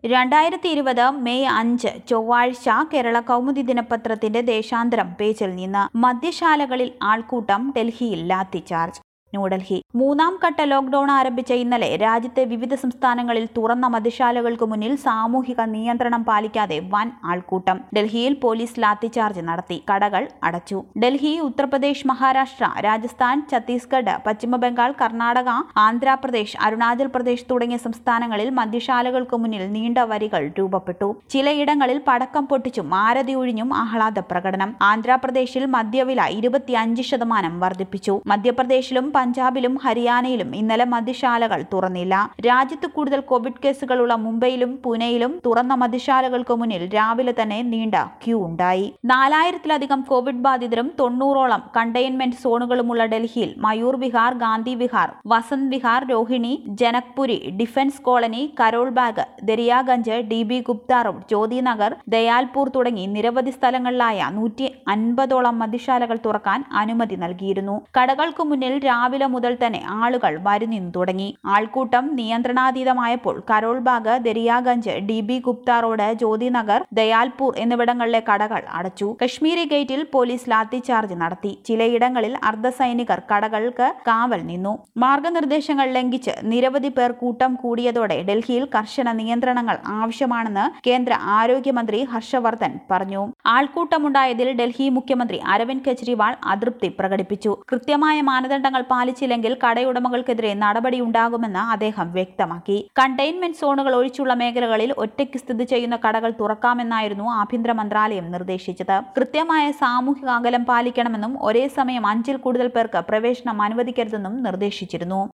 രണ്ടായിരത്തി ഇരുപത് മെയ് അഞ്ച് ചൊവ്വാഴ്ച കേരള കൗമുദി ദിനപത്രത്തിന്റെ ദേശാന്തരം പേജിൽ നിന്ന് മദ്യശാലകളിൽ ആൾക്കൂട്ടം ഡൽഹിയിൽ ലാത്തിചാർജ് ന്യൂഡൽഹി മൂന്നാം ഘട്ട ലോക്ഡൌൺ ആരംഭിച്ച ഇന്നലെ രാജ്യത്തെ വിവിധ സംസ്ഥാനങ്ങളിൽ തുറന്ന മദ്യശാലകൾക്ക് മുന്നിൽ സാമൂഹിക നിയന്ത്രണം പാലിക്കാതെ വൻ ആൾക്കൂട്ടം ഡൽഹിയിൽ പോലീസ് ലാത്തിചാർജ് നടത്തി കടകൾ അടച്ചു ഡൽഹി ഉത്തർപ്രദേശ് മഹാരാഷ്ട്ര രാജസ്ഥാൻ ഛത്തീസ്ഗഡ് പശ്ചിമബംഗാൾ കർണാടക ആന്ധ്രാപ്രദേശ് അരുണാചൽ പ്രദേശ് തുടങ്ങിയ സംസ്ഥാനങ്ങളിൽ മദ്യശാലകൾക്ക് മുന്നിൽ നീണ്ട വരികൾ രൂപപ്പെട്ടു ചിലയിടങ്ങളിൽ പടക്കം പൊട്ടിച്ചും ആരതി ഒഴിഞ്ഞും ആഹ്ലാദ പ്രകടനം ആന്ധ്രാപ്രദേശിൽ മദ്യവില ഇരുപത്തിയഞ്ച് ശതമാനം വർദ്ധിപ്പിച്ചു മധ്യപ്രദേശിലും പഞ്ചാബിലും ഹരിയാനയിലും ഇന്നലെ മദ്യശാലകൾ തുറന്നില്ല രാജ്യത്ത് കൂടുതൽ കോവിഡ് കേസുകളുള്ള മുംബൈയിലും പൂനെയിലും തുറന്ന മദ്യശാലകൾക്ക് മുന്നിൽ രാവിലെ തന്നെ നീണ്ട ക്യൂ ഉണ്ടായി നാലായിരത്തിലധികം കോവിഡ് ബാധിതരും തൊണ്ണൂറോളം കണ്ടെയ്ൻമെന്റ് സോണുകളുമുള്ള ഡൽഹിയിൽ Mayur Vihar Gandhi Vihar Vasant Vihar Rohini Janakpuri defence colony Karol Bagh Daryaganj D B Gupta road Jyoti Nagar Dayalpur തുടങ്ങി നിരവധി സ്ഥലങ്ങളിലായ നൂറ്റി അൻപതോളം മദ്യശാലകൾ തുറക്കാൻ അനുമതി നൽകിയിരുന്നു കടകൾക്ക് മുന്നിൽ രാവിലെ മുതൽ തന്നെ ആളുകൾ വരുന്നിന്നു തുടങ്ങി ആൾക്കൂട്ടം നിയന്ത്രണാതീതമായപ്പോൾ Karol Bagh Daryaganj D B Gupta road Jyoti Nagar Dayalpur എന്നിവിടങ്ങളിലെ കടകൾ അടച്ചു കശ്മീരി ഗേറ്റിൽ പോലീസ് ലാത്തിചാർജ് നടത്തി ചിലയിടങ്ങളിൽ അർദ്ധസൈനികർ കടകൾക്ക് കാവൽ നിന്നു മാർഗനിർദ്ദേശങ്ങൾ ലംഘിച്ച് നിരവധി പേർ കൂട്ടം കൂടിയതോടെ ഡൽഹിയിൽ കർശന നിയന്ത്രണങ്ങൾ ആവശ്യമാണെന്ന് കേന്ദ്ര ആരോഗ്യമന്ത്രി ഹർഷവർദ്ധൻ പറഞ്ഞു ആൾക്കൂട്ടമുണ്ടായതിൽ ഡൽഹി മുഖ്യമന്ത്രി അരവിന്ദ് കെജ്രിവാൾ അതൃപ്തി പ്രകടിപ്പിച്ചു കൃത്യമായ മാനദണ്ഡങ്ങൾ പാലിച്ചില്ലെങ്കിൽ കടയുടമകൾക്കെതിരെ നടപടിയുണ്ടാകുമെന്ന് അദ്ദേഹം വ്യക്തമാക്കി കണ്ടെയ്ൻമെന്റ് സോണുകൾ ഒഴിച്ചുള്ള മേഖലകളിൽ ഒറ്റയ്ക്ക് സ്ഥിതി ചെയ്യുന്ന കടകൾ തുറക്കാമെന്നായിരുന്നു ആഭ്യന്തര മന്ത്രാലയം നിർദ്ദേശിച്ചത് കൃത്യമായ സാമൂഹിക അകലം പാലിക്കണമെന്നും ഒരേ സമയം അഞ്ചിൽ കൂടുതൽ പേർക്ക് പ്രവേശനം അനുവദിക്കരുതെന്നും നിർദ്ദേശിച്ചിരുന്നു